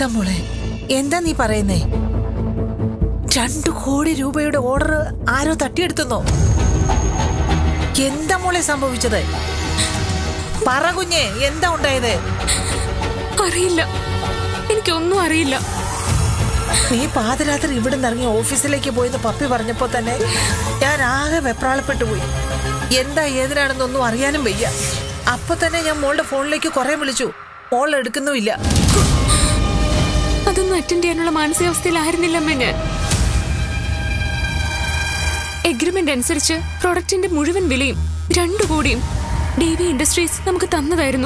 എന്താ മോളെ എന്താ നീ പറയുന്നേ രണ്ടു കോടി രൂപയുടെ ഓർഡർ ആരോ തട്ടിയെടുത്തുന്നോ എന്താ മോളെ സംഭവിച്ചത് പറ കുഞ്ഞെ എന്താ ഉണ്ടായത് അറിയില്ല എനിക്കൊന്നും അറിയില്ല നീ പാതിരാത്രി ഇവിടെ നിന്ന് ഇറങ്ങി ഓഫീസിലേക്ക് പോയെന്ന് പപ്പി പറഞ്ഞപ്പോ തന്നെ ഞാൻ ആകെ വെപ്രാളപ്പെട്ടു പോയി എന്താ ഏതിനാണെന്നൊന്നും അറിയാനും വയ്യ അപ്പൊ തന്നെ ഞാൻ മോളുടെ ഫോണിലേക്ക് കുറെ വിളിച്ചു മോൾ എടുക്കുന്നുമില്ല അതൊന്നും അറ്റൻഡ് ചെയ്യാനുള്ള മാനസികാവസ്ഥയിലായിരുന്നില്ലമ്മേ ഞാൻ എഗ്രിമെന്റ് അനുസരിച്ച് പ്രൊഡക്റ്റിന്റെ മുഴുവൻ വിലയും രണ്ടു കോടിയും ഡി വി ഇൻഡസ്ട്രീസ് നമുക്ക് തന്നതായിരുന്നു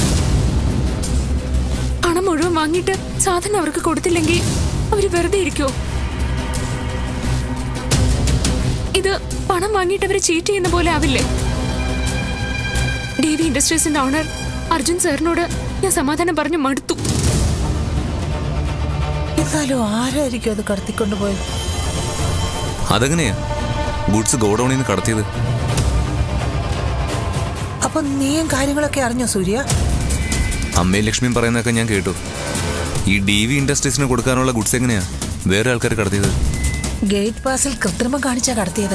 പണം മുഴുവൻ വാങ്ങിയിട്ട് സാധനം അവർക്ക് കൊടുത്തില്ലെങ്കിൽ അവര് വെറുതെ ഇരിക്കോ ഇത് പണം വാങ്ങിയിട്ട് അവര് ചീറ്റ് ചെയ്യുന്ന പോലെ ആവില്ലേ ഡി വി ഇൻഡസ്ട്രീസിന്റെ ഓണർ അർജുൻ സാറിനോട് ഞാൻ സമാധാനം പറഞ്ഞു മടുത്തു എന്നാലും ആരായിരിക്കും അത് കടത്തിക്കൊണ്ടുപോയത് അതെങ്ങനെയാ ഗുഡ്സ് ഗോഡൌണിൽ നിന്ന് കടത്തിയത് അപ്പൊ നീയും കാര്യങ്ങളൊക്കെ അറിഞ്ഞോ സൂര്യ അമ്മയും ലക്ഷ്മിയും പറയുന്നതൊക്കെ ഞാൻ കേട്ടു ഈ ഡി വി ഇൻഡസ്ട്രീസിന് കൊടുക്കാനുള്ള ഗുഡ്സ് എങ്ങനെയാ വേറെ ആൾക്കാർ കടത്തിയത് ഗേറ്റ് പാസിൽ കൃത്രിമം കാണിച്ചാ കടത്തിയത്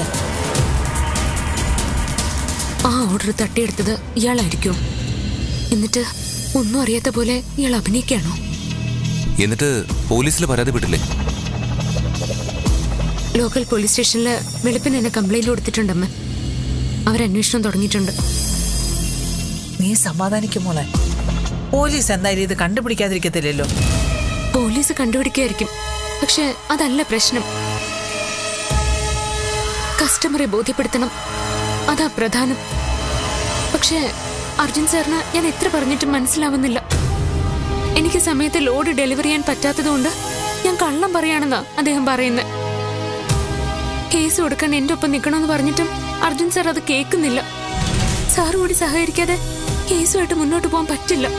ആ ഓർഡർ തട്ടിയെടുത്തത് ഇയാളായിരിക്കും എന്നിട്ട് ഒന്നും അറിയാത്ത പോലെ ഇയാൾ അഭിനയിക്കാണോ എന്നിട്ട് പോലീസിൽ പരാതിപ്പെട്ടില്ലേ ലോക്കൽ പോലീസ് സ്റ്റേഷനിൽ വെളുപ്പിന് എന്നെ കംപ്ലൈന്റ് കൊടുത്തിട്ടുണ്ടമ്മ അവരന്വേഷണം തുടങ്ങിയിട്ടുണ്ട് നീ സമാധാനിക്കും മോളെ പോലീസ് എന്തായാലും ഇത് കണ്ടുപിടിക്കാതിരിക്കത്തില്ലല്ലോ പോലീസ് കണ്ടുപിടിക്കുമായിരിക്കും പക്ഷെ അതല്ല പ്രശ്നം കസ്റ്റമറെ ബോധ്യപ്പെടുത്തണം അതാ പ്രധാനം പക്ഷേ അർജുൻ സാറിന് ഞാൻ എത്ര പറഞ്ഞിട്ടും മനസ്സിലാവുന്നില്ല എനിക്ക് സമയത്ത് ലോഡ് ഡെലിവറി ചെയ്യാൻ പറ്റാത്തതുകൊണ്ട് ഞാൻ കള്ളം പറയാണെന്നാ അദ്ദേഹം പറയുന്നത് കേസ് കൊടുക്കാൻ എന്റെ ഒപ്പം നിൽക്കണമെന്ന് പറഞ്ഞിട്ടും അർജുൻ സാർ അത് കേൾക്കുന്നില്ല സാർ കൂടി സഹകരിക്കാതെ കേസുമായിട്ട് മുന്നോട്ട് പോകാൻ പറ്റില്ല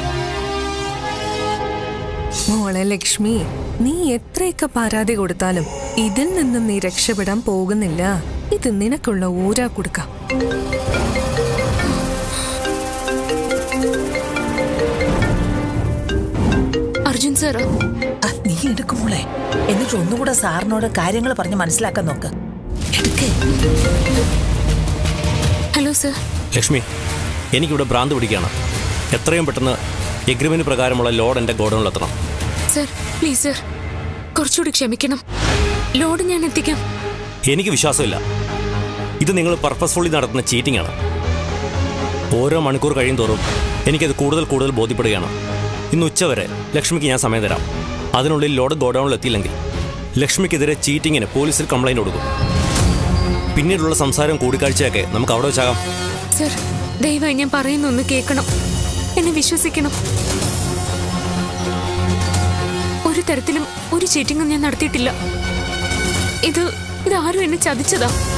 മോളെ ലക്ഷ്മി നീ എത്രയൊക്കെ പരാതി കൊടുത്താലും ഇതിൽ നിന്നും നീ രക്ഷപ്പെടാൻ പോകുന്നില്ല ഇത് നിനക്കുള്ള ഊരാ കൊടുക്ക അർജുൻ സാർ ആ, നീ എടുക്കും മോളെ എന്നിട്ട് ഒന്നുകൂടെ സാറിനോട് കാര്യങ്ങൾ പറഞ്ഞ് മനസ്സിലാക്കാൻ നോക്ക് എടുക്കേ ഹലോ സാർ ലക്ഷ്മി എനിക്കിവിടെ ഭ്രാന്ത് പിടിക്കുകയാണ് എത്രയും പെട്ടെന്ന് എഗ്രിമെന്റ് പ്രകാരമുള്ള ലോഡ് എൻ്റെ ഗോഡൗണിലെത്തണം സർ പ്ലീസ് സർ കുറച്ചുകൂടി ക്ഷമിക്കണം ലോഡ് ഞാൻ എത്തിക്കാം എനിക്ക് വിശ്വാസമില്ല ഇത് നിങ്ങൾ പർപ്പസ്ഫുള്ളി നടത്തുന്ന ചീറ്റിംഗ് ആണ് ഓരോ മണിക്കൂർ കഴിയും തോറും എനിക്കത് കൂടുതൽ കൂടുതൽ ബോധ്യപ്പെടുകയാണ് ഇന്ന് ഉച്ചവരെ ലക്ഷ്മിക്ക് ഞാൻ സമയം തരാം അതിനുള്ളിൽ ലോഡ് ഗോഡൗണിൽ എത്തിയില്ലെങ്കിൽ ലക്ഷ്മിക്കെതിരെ ചീറ്റിങ്ങിന് പോലീസിൽ കംപ്ലൈന്റ് കൊടുക്കും പിന്നീടുള്ള സംസാരം കൂടിക്കാഴ്ചയൊക്കെ നമുക്ക് അവിടെ വെച്ചാകാം സർ ദയവായി ഞാൻ പറയുന്ന ഒന്ന് കേൾക്കണം എന്നെ വിശ്വസിക്കണം ഒരു തരത്തിലും ഒരു ചീറ്റിംഗും ഞാൻ നടത്തിയിട്ടില്ല ഇത് ഇതാരും എന്നെ ചതിച്ചതാ